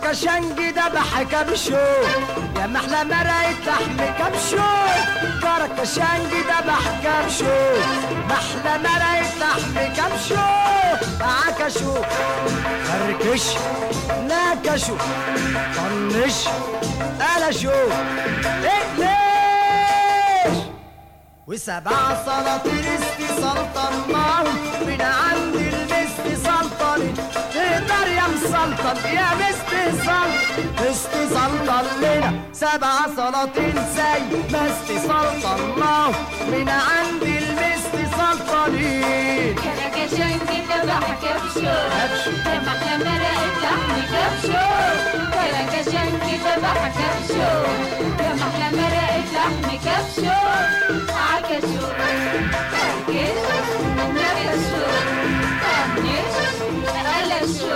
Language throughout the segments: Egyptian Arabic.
كركشنج دبح كبشو يا محلى مرقة لحم كبشو كركشنج دبح كبشو محلى مرقة لحم كبشو عكشو فركش نكشو طنش قلشو اقلش وسبع سلاطين استي سلطناهم من عند المست سلطن تقدر يا مسلطن يا مست سلطن مست سلطن لنا سبع سلاطين زي ما است سلطناهم من عند المست سلطنين كركشنج دبح كبشو كبشو. يا محلى مرقة لحم كبشو كركشنج دبح كبشو يا محلى مرقة لحم كبشو عكشو كركش نكشو طنش قلشو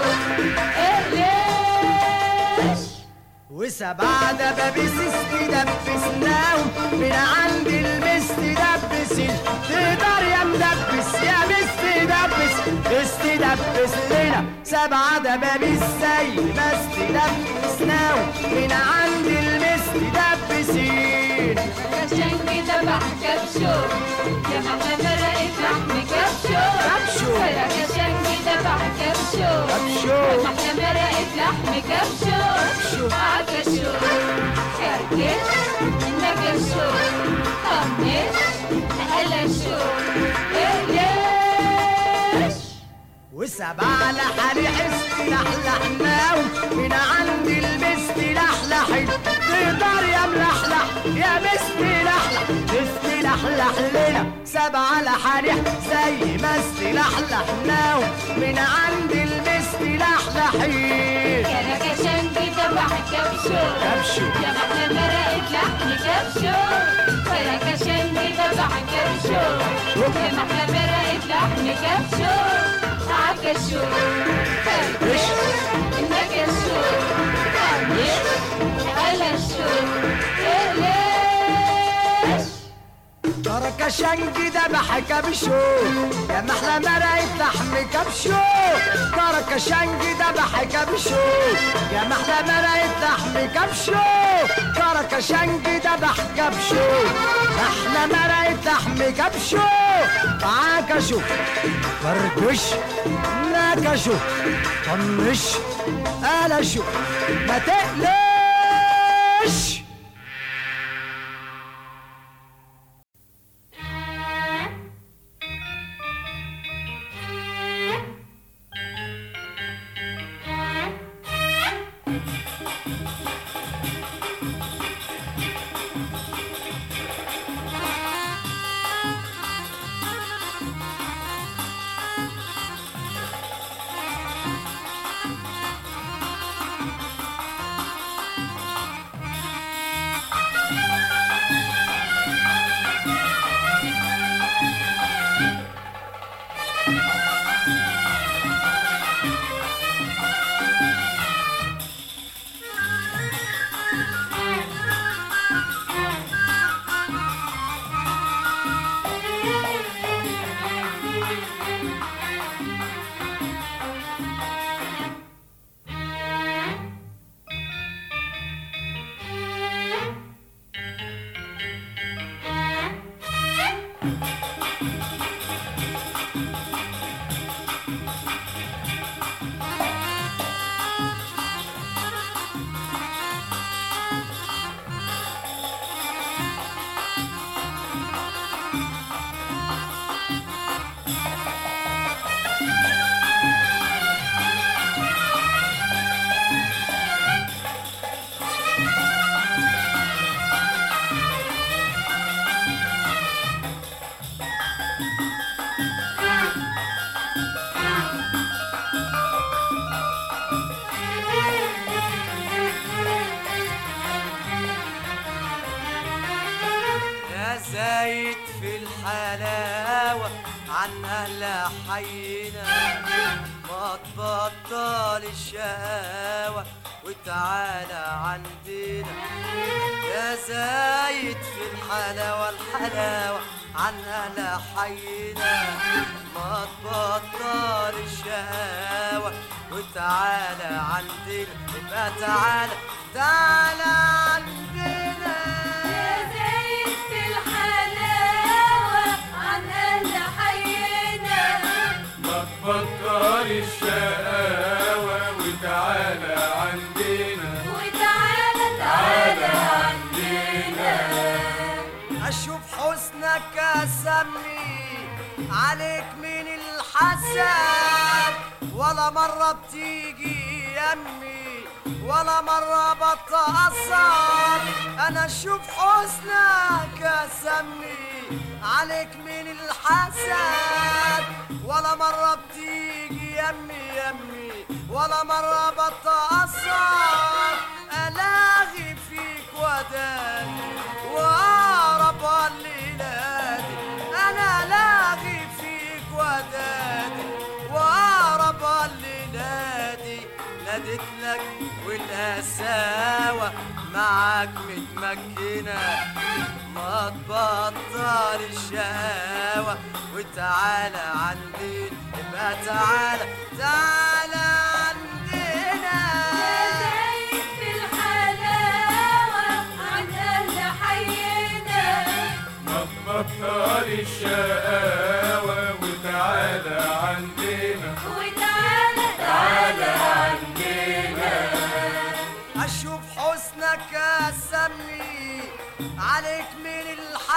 اقلش وسبع دبابيس دبسناهم من عند المست دبسين تقدر يا مدبس يا مست دبس مست دبس لنا سبع دبابيس زي مست دبسناهم من عند المست دبسين كركشنج دبح كبشو يا محلى مرقة لحم كبشو كبشو. كركشنج دبح كبشو كبشو. يا محلى مرقة لحم كبشو كبشو. عكشو كركش نكشو طنش قلشو اقلش وسبع لحالي حست لحلحناهم من عند المست لحلحين تقدر يا ملحلح يا مست لحلح مست لحلح لنا سبع لحالي زي ما استلحلحناهم من عند المست لحلحين كركشنج دبح كبشو كبشو. يا محلى مرقة لحم كبشو كركشنج دبح كبشو يا محلى مرقة لحم كبشو عكشو كركش نكشو طنش قلشو اقلش كركشنج دبح كبشو يا محلى مرقة لحم كبشو كركشنج دبح كبشو يا محلى مرقة لحم كبشو كركشنج دبح كبشو محلى مرقة لحم كبشو عكشو فركش نكشو طنش قلشو ما تقلش يا زايد في الحلاوة عن أهل حينا ما تبطل الشقاوة وتعالى عندنا يا زايد في الحلاوة الحلاوة عن أهل حينا ما تبطل الشقاوة وتعالى عندنا يبقى تعالى تعالى عندنا يا زايد في الحلاوة عن أهل حينا ما تبطل الشقاوة وتعالى عندنا وتعالى تعالى عندنا اشوف حسنك اسمي عليك من الحسد ولا مرة بتيجي يمي ولا مرة بتأثر انا اشوف حسنك اسمي عليك من الحسد ولا مرة بتيجي يمي يمي ولا مرة بتأثر الاغي فيك وداني واقرب الليلاتي انا لاغي فيك ودادي واقرب الليلاتي ناديت لك والقساوة معاك متمكنة ما تبطل الشقاوة وتعالى عندنا يبقى تعالى تعالى عندنا يا زايد في الحلاوة عن أهل حينا ما تبطل الشقاوة وتعالى عندنا وتعالى تعالى عندنا اشوف حسنك اسمي عليك من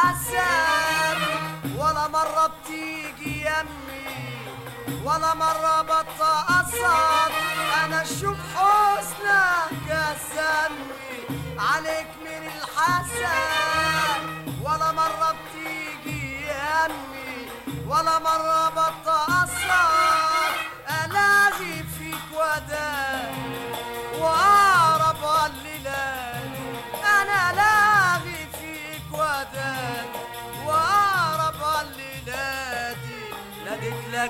الحسد ولا مرة بتيجي يمي ولا مرة بتأثر انا اشوف حسنك اسمي عليك من الحسد ولا مرة بتيجي يمي ولا مرة بتأثر الاغي فيك وداني واقرب الليلات انا لاغي فيك وداني واقرب الليلات ناديت لك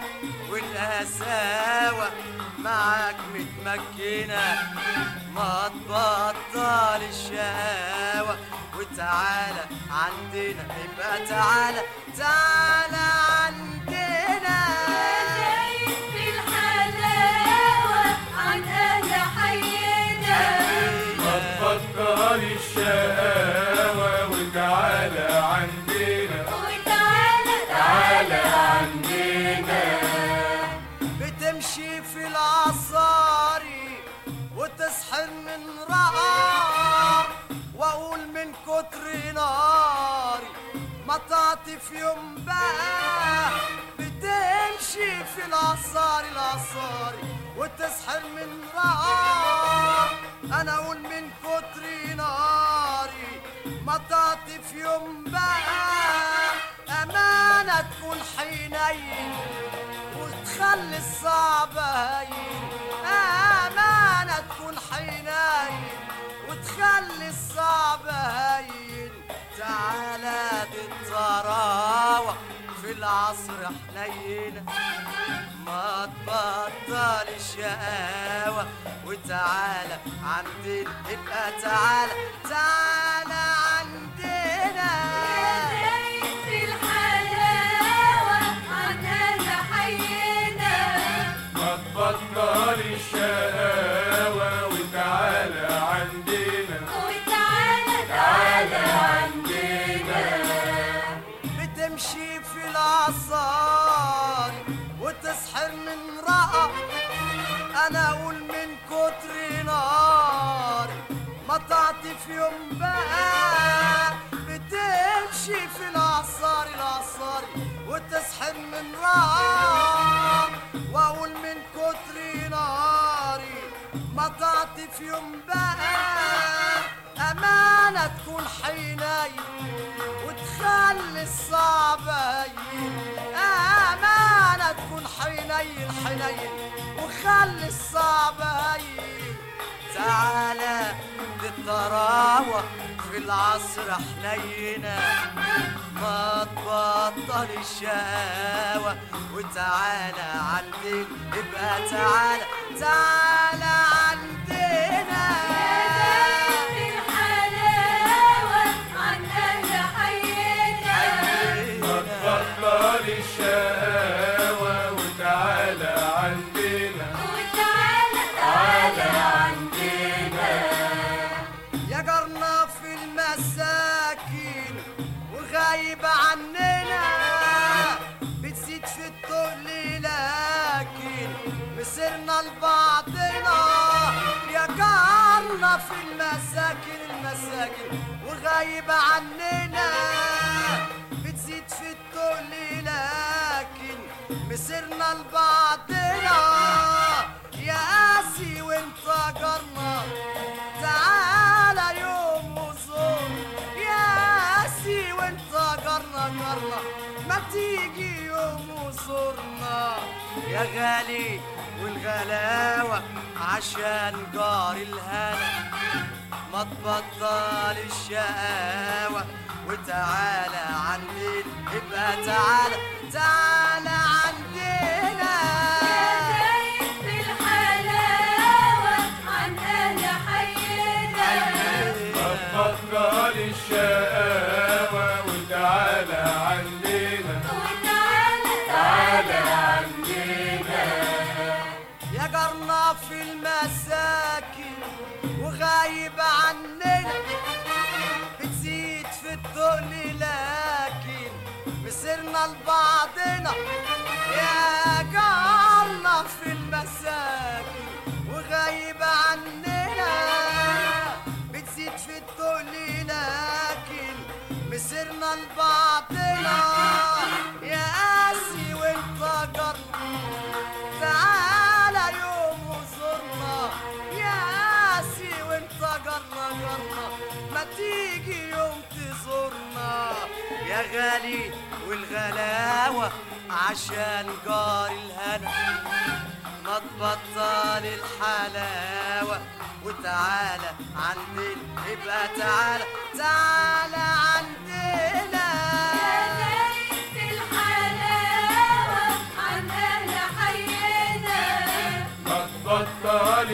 والقساوة معاك متمكنة ما تبطل الشقاوة وتعالى عندنا يبقى تعالى تعالى عندنا زايد في الحلاوة عن أهل حينا ما تبطل الشقاوة وتعالى عندنا وتعالى تعالى عندنا بتمشي في العصاري وتسحر من رقع واقول من كتر ناري ما تعطي في يوم بقى بتمشي في العصاري العصاري وتسحر من رقع انا اقول من كتر ناري ما تعطي في يوم بقى امانه تكون حنين وتخلي الصعب هين أمانة تكون حنين وتخلي الصعب هين تعالى بالطراوة في العصر حنينة ما تبطل الشقاوة وتعالى عندنا ابقى تعالى تعالى عندنا زايد في الحلاوة عن أهل حينا ما تبطل الشقاوة وتعالى عندنا وتعالى تعالى عندنا بتمشي في العصار وتسحر من رقع انا اقول من كتر نار ما تعطي في يوم بقى بتمشي في العصار العصار وتسحر من رقع واقول من كتر ناري ما تعطي في يوم بقى امانه تكون حنين وتخلي الصعب هين امانه تكون حنين حنين وخلي الصعب هين تعالى للطراوة في العصر حنينة ما تبطل الشقاوة وتعالى عندنا ابقى تعالى تعالى عندنا في الحلاوة عن أهل حينا ما تبطل الشقاوة وتعالى عندنا وتعالى مسرنا لبعضنا يا جارنا في المساكن المساكن وغايب عننا بتزيد في التقل لكن مسرنا لبعضنا يا قاسي وانت جارنا تعالى يوم وزور يا قاسي وانت جارنا جارنا ما تيجي يوم وزورنا يا غالي والغلاوة عشان جار الهنا ما تبطل الشقاوة وتعالى عندنا ابقى تعالى تعالى عندنا زايد في الحلاوة عن أهل حينا بطل الشقاوة وتعالى عندنا وتعالى تعالى عندنا يا جارنا في المساكن وغايب عننا بتزيد في التقل لكن مسرنا لبعضنا يا جارنا في المساكن وغايب عننا بتزيد في التقل لكن مسرنا لبعضنا يا قاسي وانت جارنا تعالى يوم وزورنا يا قاسي وانت جرنا جرنا ما تيجي يوم تزورنا يا غالي والغلاوة عشان جار الهنا ما تبطل الحلاوة وتعالى عندنا ابقى تعالى تعالى عندنا زايد في الحلاوة عن أهل حينا ما تبطل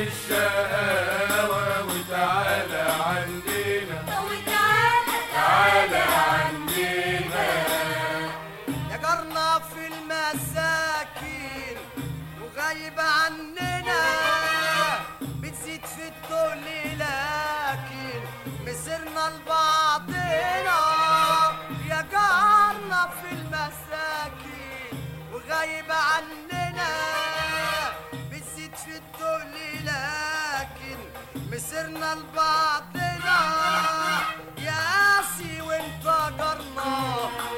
الشقاوة وتعالى عندنا وتعالى تعالى عندنا يا جارنا في المساكن وغايب عننا بتزيد في التقل لكن مسرنا لبعضنا يا جارنا في المساكن وغايب عننا بتزيد في التقل لكن مسرنا لبعضنا يا قاسي وانت جارنا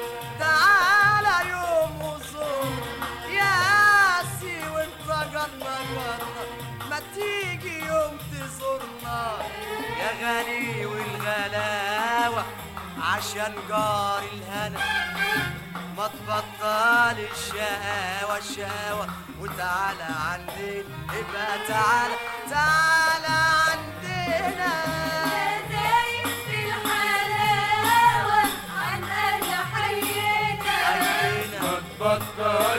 تعالى يوم وزور يا قاسي وانت جارنا جارنا ما تيجي يوم تزورنا يا غالي والغلاوة عشان جار الهنا ما تبطل الشقاوة الشقاوة وتعالى عندنا ابقى تعالى تعالى عندنا زايد في الحلاوة عن أهل حينا عندنا ما تبطل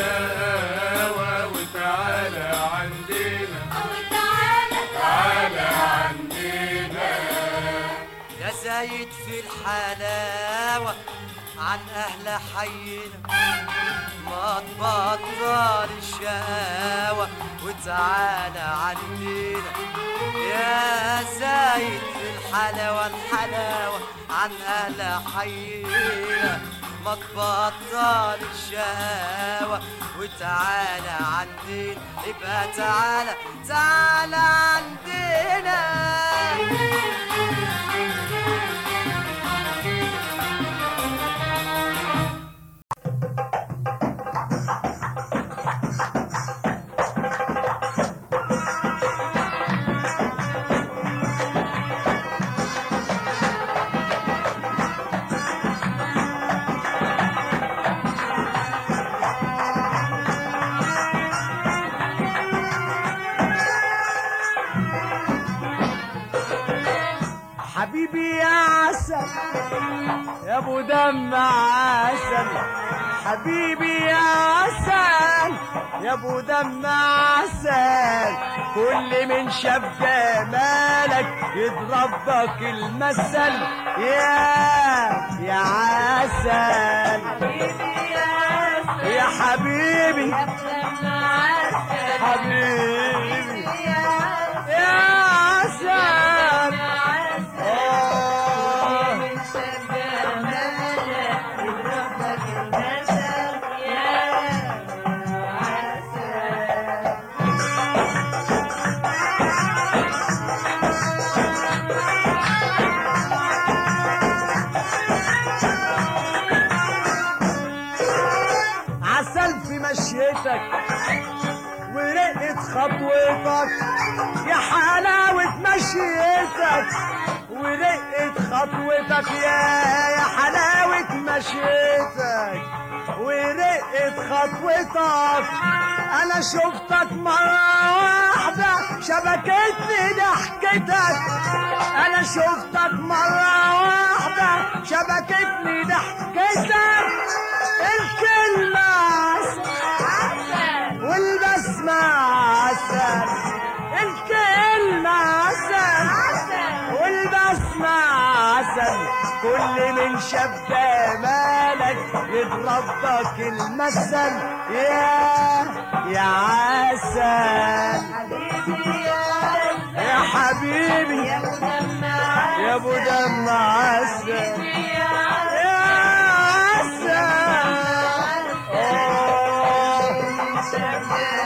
الشقاوة وتعالى عندنا وتعالى تعالى عندنا يا زايد في الحلاوة عن أهل حينا ما تبطل الشقاوة وتعالى عندنا يا زايد في الحلاوة الحلاوة عن أهل حينا ما تبطل الشقاوة وتعالى عندنا ابقى تعالى تعالى عندنا حبيبي يا عسل يا ابو دم عسل حبيبي يا عسل يا ابو دم عسل كل من شاف جمالك يضربك المثل يا يا عسل يا حبيبي حبيبي يا عسل آه. مشيتك ورقة خطوتك يا حلاوة مشيتك ورقة خطوتك يا يا حلاوة مشيتك ورقة خطوتك أنا شفتك مرة واحدة شبكتني ضحكتك أنا شفتك مرة واحدة شبكتني ضحكتك الكلمة عسل والبسمة عسل الكلمة عسل والبسمة عسل كل من شاف جمالك يضربك المثل يا يا عسل يا حبيبي يا ابو دم عسل يا عسل آه.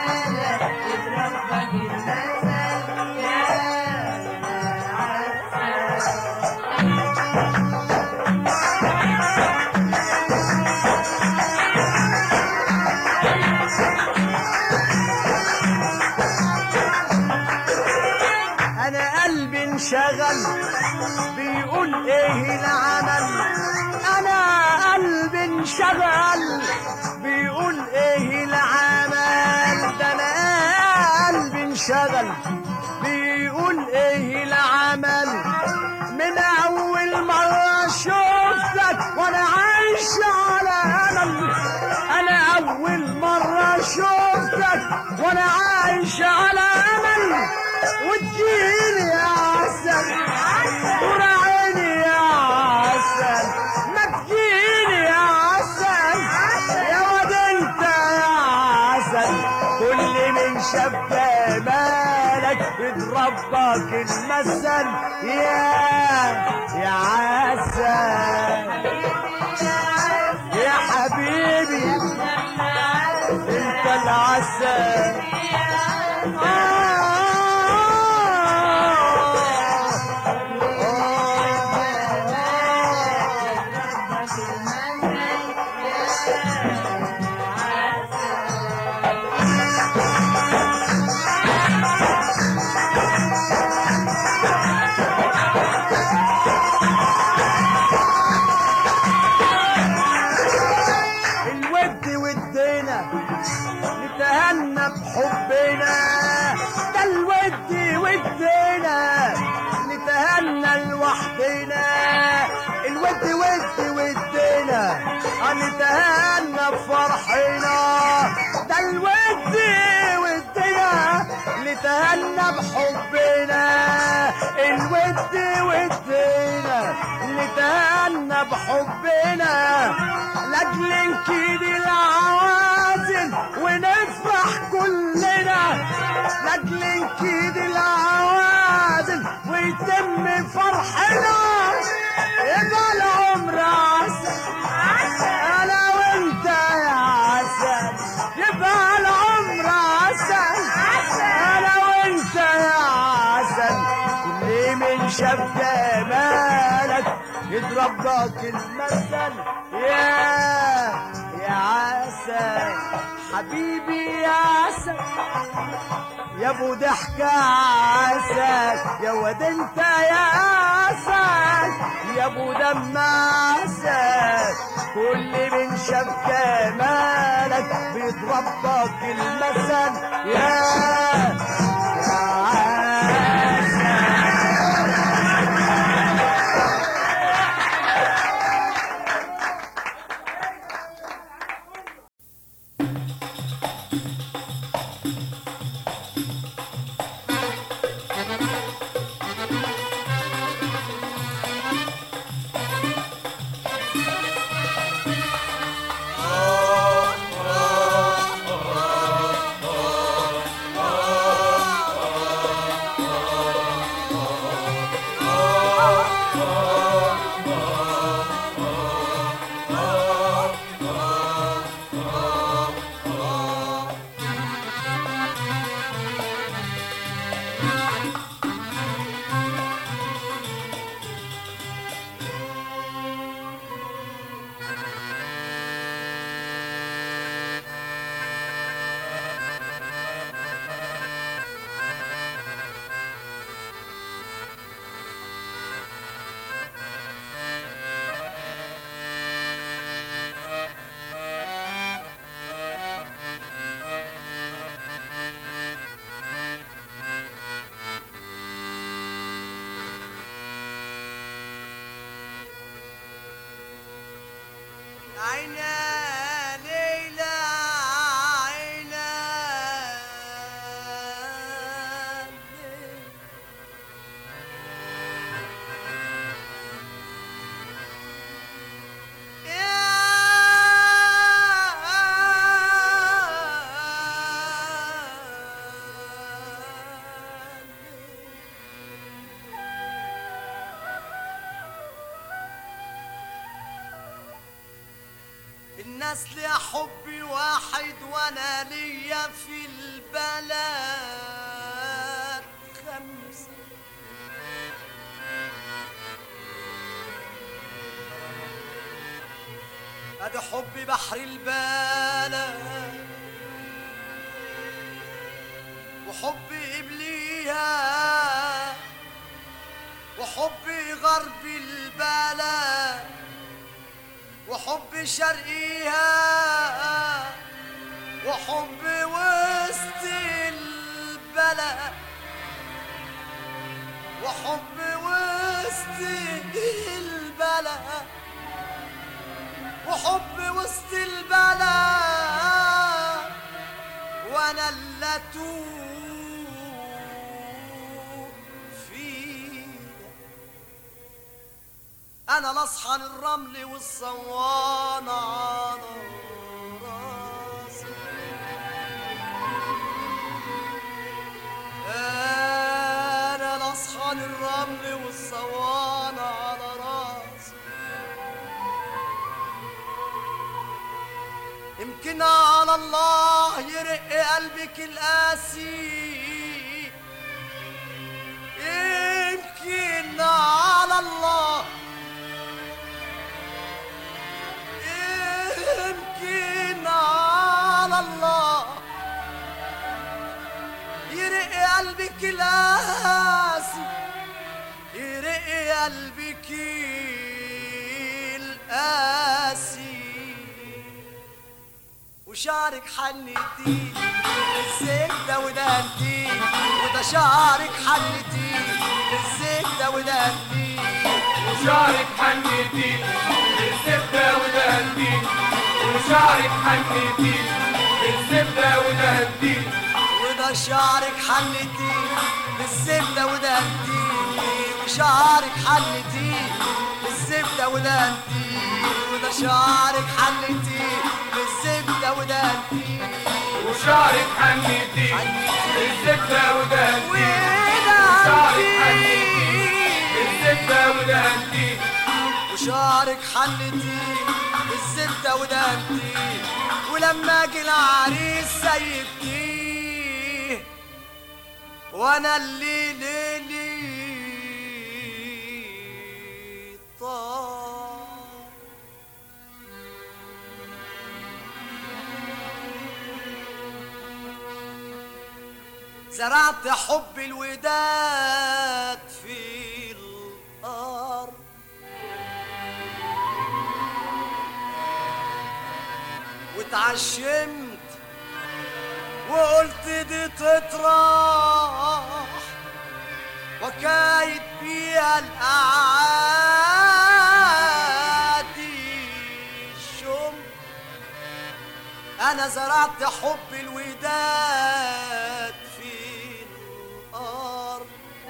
انا قلبي انشغل بيقول ايه العمل انا قلبي انشغل بيقول ايه العمل ده انا قلبي انشغل بيقول ايه العمل من اول مرة شفتك وانا عايش على امل انا اول مرة شفتك وانا عايش على امل وتجيني يا عسل نور عيني يا عسل ما تجيني يا عسل يا واد انت يا عسل كل من شاف جمالك يضربك المثل يا يا عسل يا حبيبي انت العسل الود ودينا نتهنى بحبنا ده الود ودينا نتهنى لوحدنا الود ود ودينا نتهنى بفرحنا ده الود ودينا نتهنى بحبنا الود ودينا نتهنى بحبنا لاجل نكيد العوازل ونفرح كلنا لاجل نكيد العوازل ويتم فرحنا يبقى العمر عسل انا وانت يا عسل يبقى العمر عسل انا وانت يا عسل كل من شاف جمالك يضربك المثل يا يا عسل حبيبي يا عسل يا ابو ضحكة عسل يا واد انت يا عسل يا ابو دم عسل كل من شاف جمالك بيضربك المثل يا يا عسل Oh الناس ليا حبي واحد وانا ليا في البلد خمسة ادي حبي بحر البلد وحبي قبليها وحبي غرب البلد وحبي شرقيها وحبي وسط البلد وحبي وسط البلد وحبي وسط البلد وانا اللي اتوه فيه انا الاصحن الرمل والصوانة على راسي انا الاصحن الرمل والصوانة على راسي يمكن على الله يرق قلبك القاسي يمكن على الله يمكن على الله يرق قلبك القاسي يرق قلبك القاسي وشعرك حنتي الزبدة ودهنتي وده شعرك حنتي الزبدة ودهنتي وشعرك حنتي الزبدة ودهنتي وشعرك حنتي الزبدة ودهنتي وده شعرك حنتي بالزبدة ودهنتي وشعرك حنتي بالزبدة ودهنتي وده شعرك حنتي بالزبدة ودهنتي وشعرك حنتي الزبدة ودهنتي الزبدة ودهنتي وشعرك حنتي بالزبدة ودهنتي ولما اجي العريس سيبتيه وانا اللي ليلي طار زرعت حب الوداد في الأرض واتعشمت وقلت دي تطرح وكايد بيها الأعادي الشم أنا زرعت حب الوداد في الأرض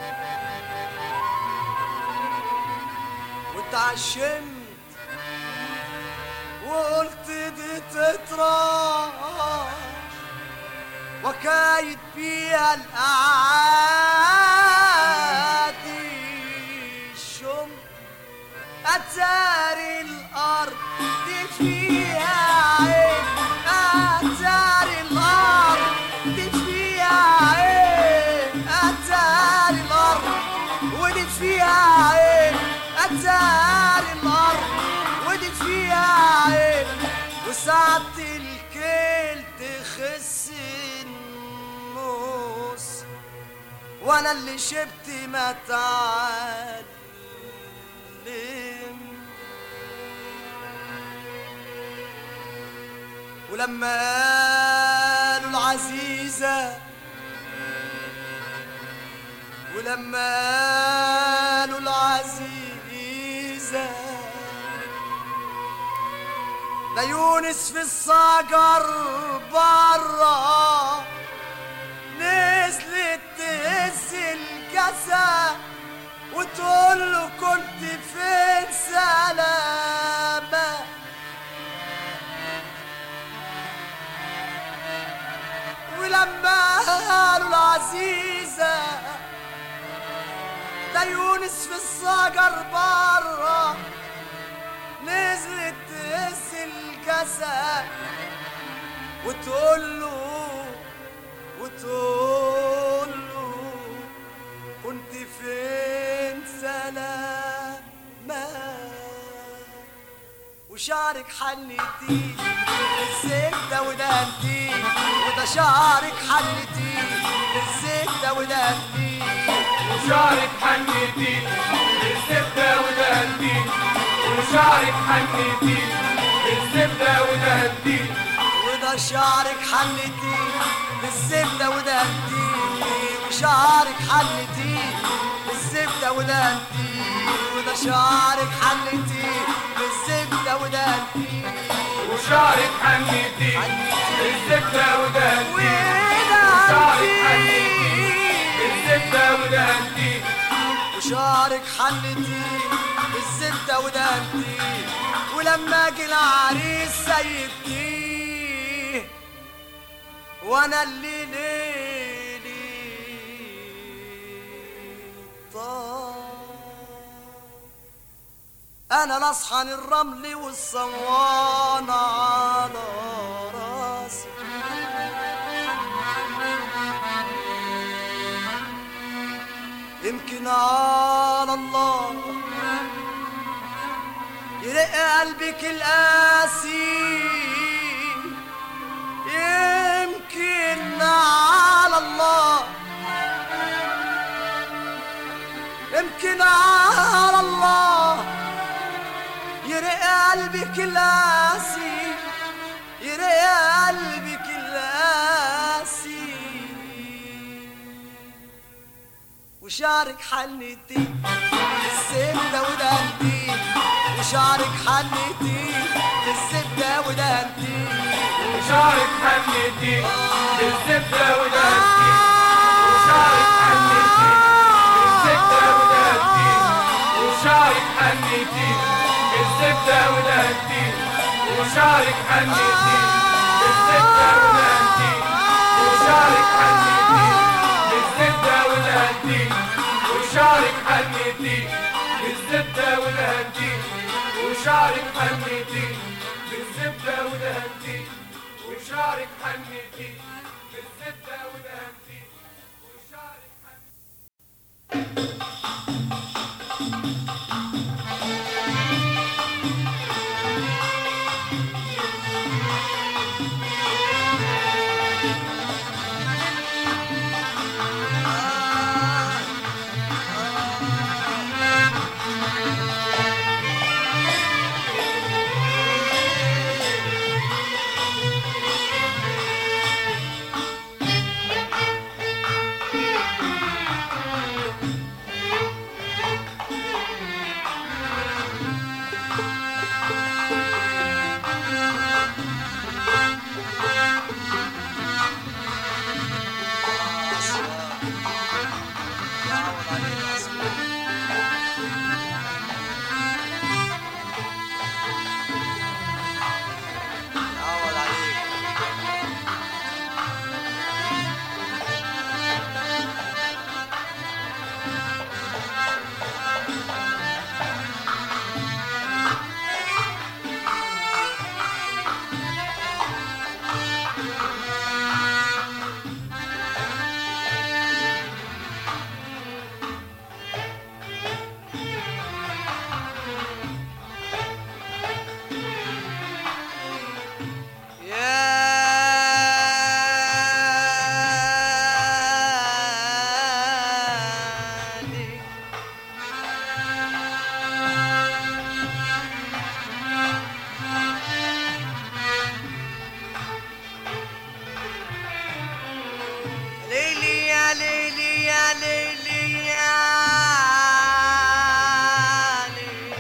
واتعشمت وقلت دي تطرح وكايد بيها الأعادي الشم أتاري الأرض دي فيها عين أتاري الأرض دي فيها عين أتاري الأرض ودي فيها عين أتاري الأرض ودي فيها عين وساعة الكيل تخس النص وانا اللي شبت ما تعلم ولما قالوا العزيزة ولما قالوا العزيزة ده يونس في الصقر برا نزلت تهز الكسا وتقول له كنت فين سلامة ولما قالوا العزيزة ده يونس في الصقر برا نزلت تهز الكاسة وتقول له وتقول له كنت فين سلامة وشعرك حلتي الزبدة ودهنتي وده شعرك حلتي الزبدة ودهنتي وشعرك حنيتي بالزبدة ودهنتي وشعرك حنيتي بالزبدة ودهنتي وده شعرك حلتي بالزبدة ودهنتي وشعرك حلتي بالزبدة ودهنتي وده شعرك حلتي بالزبدة ودهنتي وشعرك حنيتي بالزبدة ودهنتي وشعرك حنيتي بالزبدة ودهنتي وشعرك حلتي بالزبدة ودهنتي ولما اجي العريس سيبتيه وانا اللي ليلي طار انا لاصحن الرمل والصوان على راسي يمكن على الله يرق قلبك القاسي يمكن على الله يمكن على الله يرق قلبك القاسي يرق قلبك القاسي وشعرك حنتي الزبدة ودهنتي وشعرك حنتي الزبدة ودهنتي وشعرك حنيتي بالزبدة ودهنتي وشعرك حنيتي بالزبدة ودهنتي وشعرك حنيتي بالزبدة ودهنتي وشعرك حنيتي بالزبدة ودهنتي وشعرك حنيتي بالزبدة ودهنتي وشعرك حنيتي بالزبدة ودهنتي وشعرك حنيتي بالزبدة ودهنتي وشعرك حنيتي بالزبدة ودهنتي وشعرك حنيتي عوض عليك يا لي ليلي يا ليلي يا ليلي يا ليلي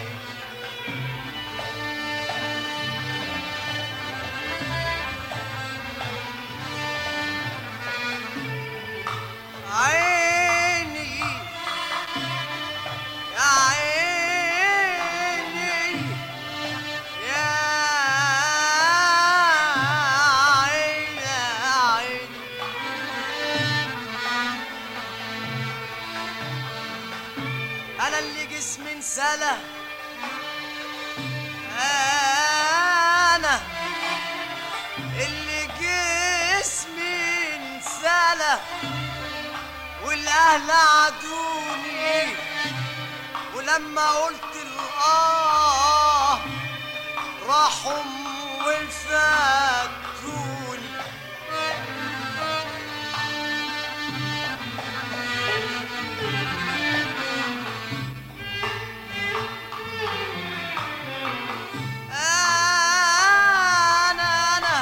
عيني يا عيني يا عيني يا عيني انا اللي جسمي انسلى انا والاهل عدوني ولما قلت الاه راحوا وفاتوني انا انا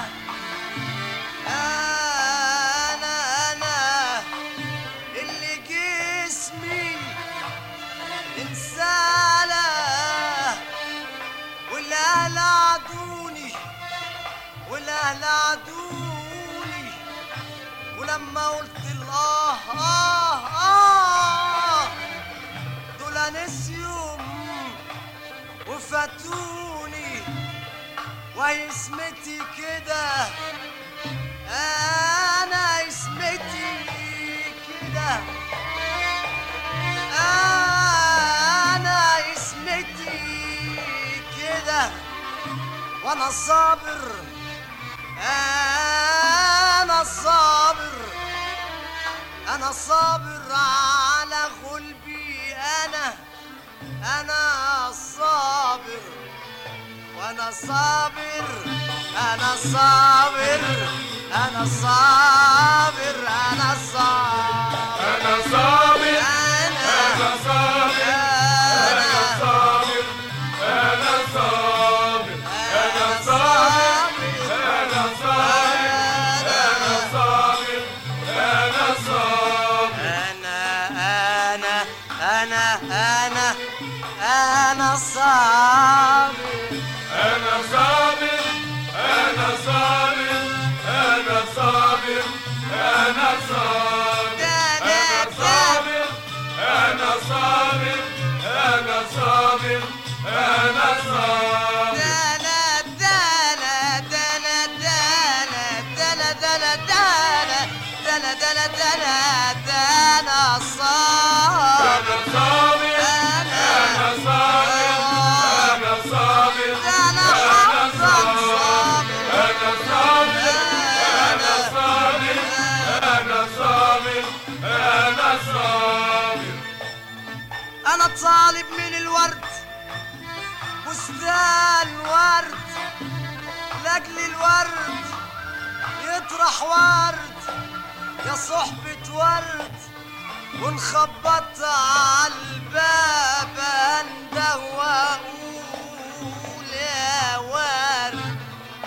انا انا اللي جسمي انساله والاهل عدوني والاهل عدوني ولما قلت الاه اه اه دول نسيهم وفاتوني وهي اسمتي كده انا اسمتي كده انا اسمتي كده وانا صابر انا صابر انا صابر على غلبي انا انا صابر وانا صابر انا صابر انا صابر انا صابر انا صابر انا انا صابر انا انا صابر انا صابر انا صابر انا صابر انا صابر انا صابر انا انا انا انا انا صابر انا صابر انا صابر انا صابر انا صابر انا صابر انا صابر انا صابر انا صابر دانا دانا دانا دانا دانا دانا دانا دانا دانا دانا دانا صابر انا صابر انا صابر انا صابر انا حافظ صابر انا صابر انا صابر انا صابر انا صابر انا طالب من الورد بستان ورد لاجل الورد يطرح ورد يا صحبة ورد ونخبط على الباب انده واقول يا ورد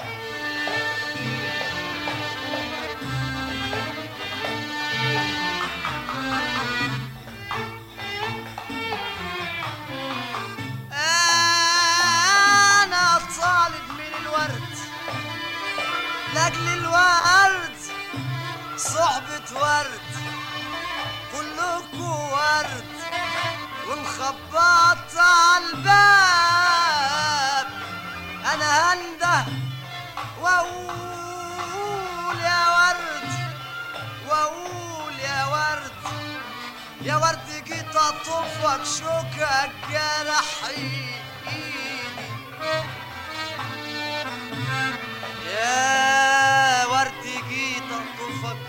انا طالب من الورد لاجل الورد صحبة ورد كلكوا ورد ونخبط على الباب انا هنده واقول يا ورد واقول يا ورد يا ورد جيت اطفك شوكك جرح ايدي يا ورد جيت اطفك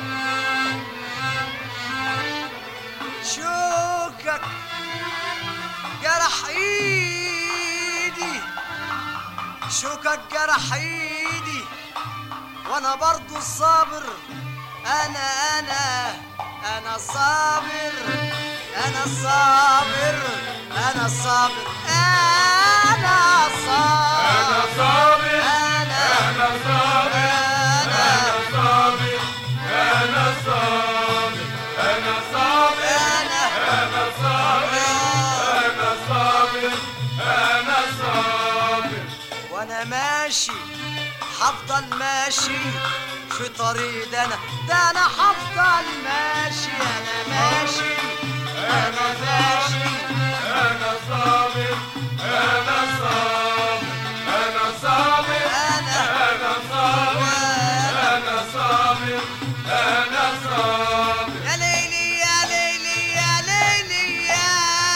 شوكك جرح ايدي شوكك جرح ايدي وانا برضو صابر انا انا انا صابر انا صابر انا صابر انا صابر انا صابر انا انا صابر انا انا صابر انا صابر انا صابر انا انا صابر انا صابر انا صابر وانا ماشي هفضل ماشي في طريق ده انا ده انا هفضل ماشي انا ماشي انا ماشي انا صابر انا صابر انا صابر انا انا صابر انا صابر انا صابر يا ليلي يا ليلي يا ليلي يا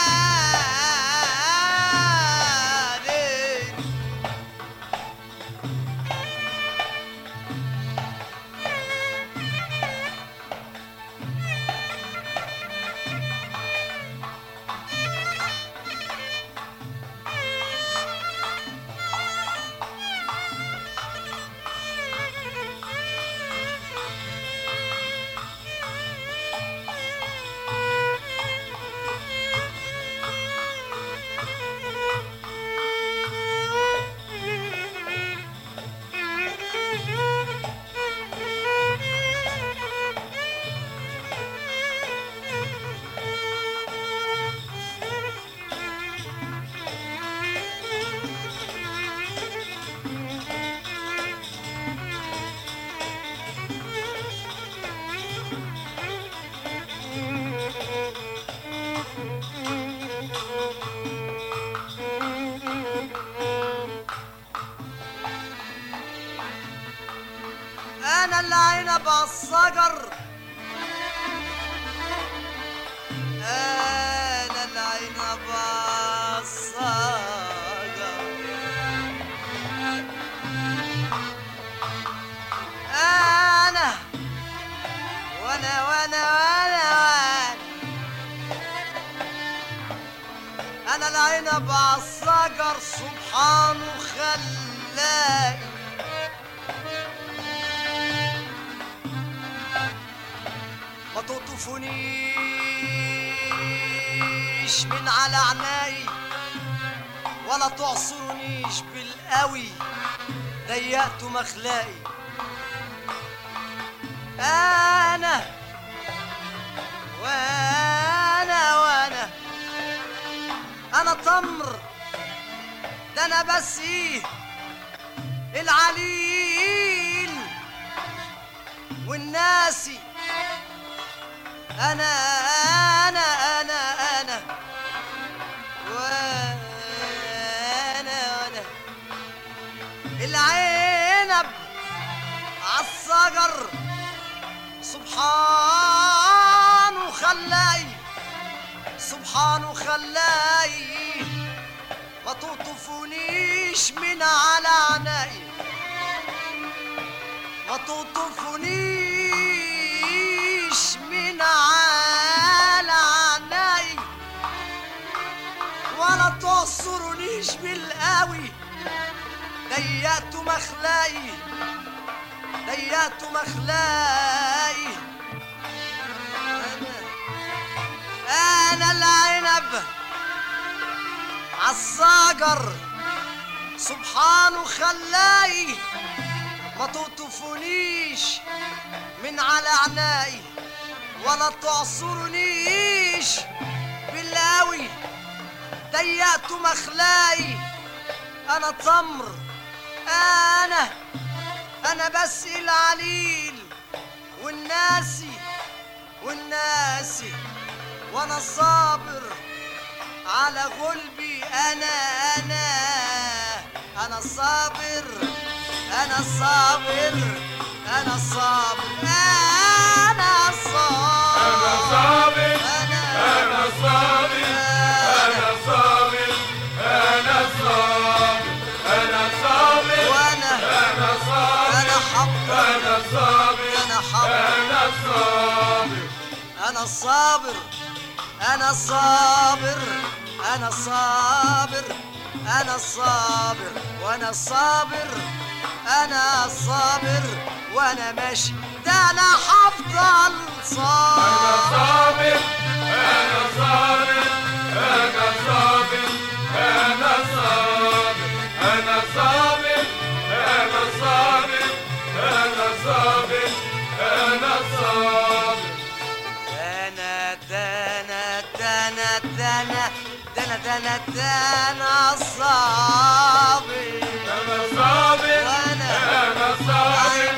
ليلي العنب عالصجر انا العنب عالصجر انا وانا وانا وانا وانا انا العنب عالصجر سبحانه خلاقي ما تقطفونيش من على عناي ولا تعصرونيش بالقوي ضيقت مخلاقي انا وانا وانا انا تمر ده انا بس ايه العليل والناسي انا انا انا انا وانا وانا العنب عالصجر سبحانه خلاي سبحانه خلاي ما تقطفونيش من على عناي ما تقطفونيش من على عناي ولا تعصرونيش بالقوي ضيقت مخلاي ضيقت مخلاي انا انا العنب عالصاجر سبحانه خلاي ما تقطفونيش من على عناي ولا تعصرونيش بالقوي ضيقت مخلاي انا تمر انا انا بس العليل والناسي والناسي وانا صابر على غلبي انا انا انا صابر انا صابر انا صابر انا صابر أنا صابر انا أنا صابر أنا صابر أنا صابر أنا صابر وانا أنا صابر انا حبر أنا صابر انا حبر أنا صابر انا صابر انا صابر انا صابر انا صابر وانا صابر انا صابر وانا ماشي ده انا هفضل أنا صابر صابر أنا صابر أنا صابر أنا صابر أنا صابر أنا صابر أنا صابر أنا صابر انا دانا دانا دانا دانا دانا دانا صابر أنا صابر وانا أنا صابر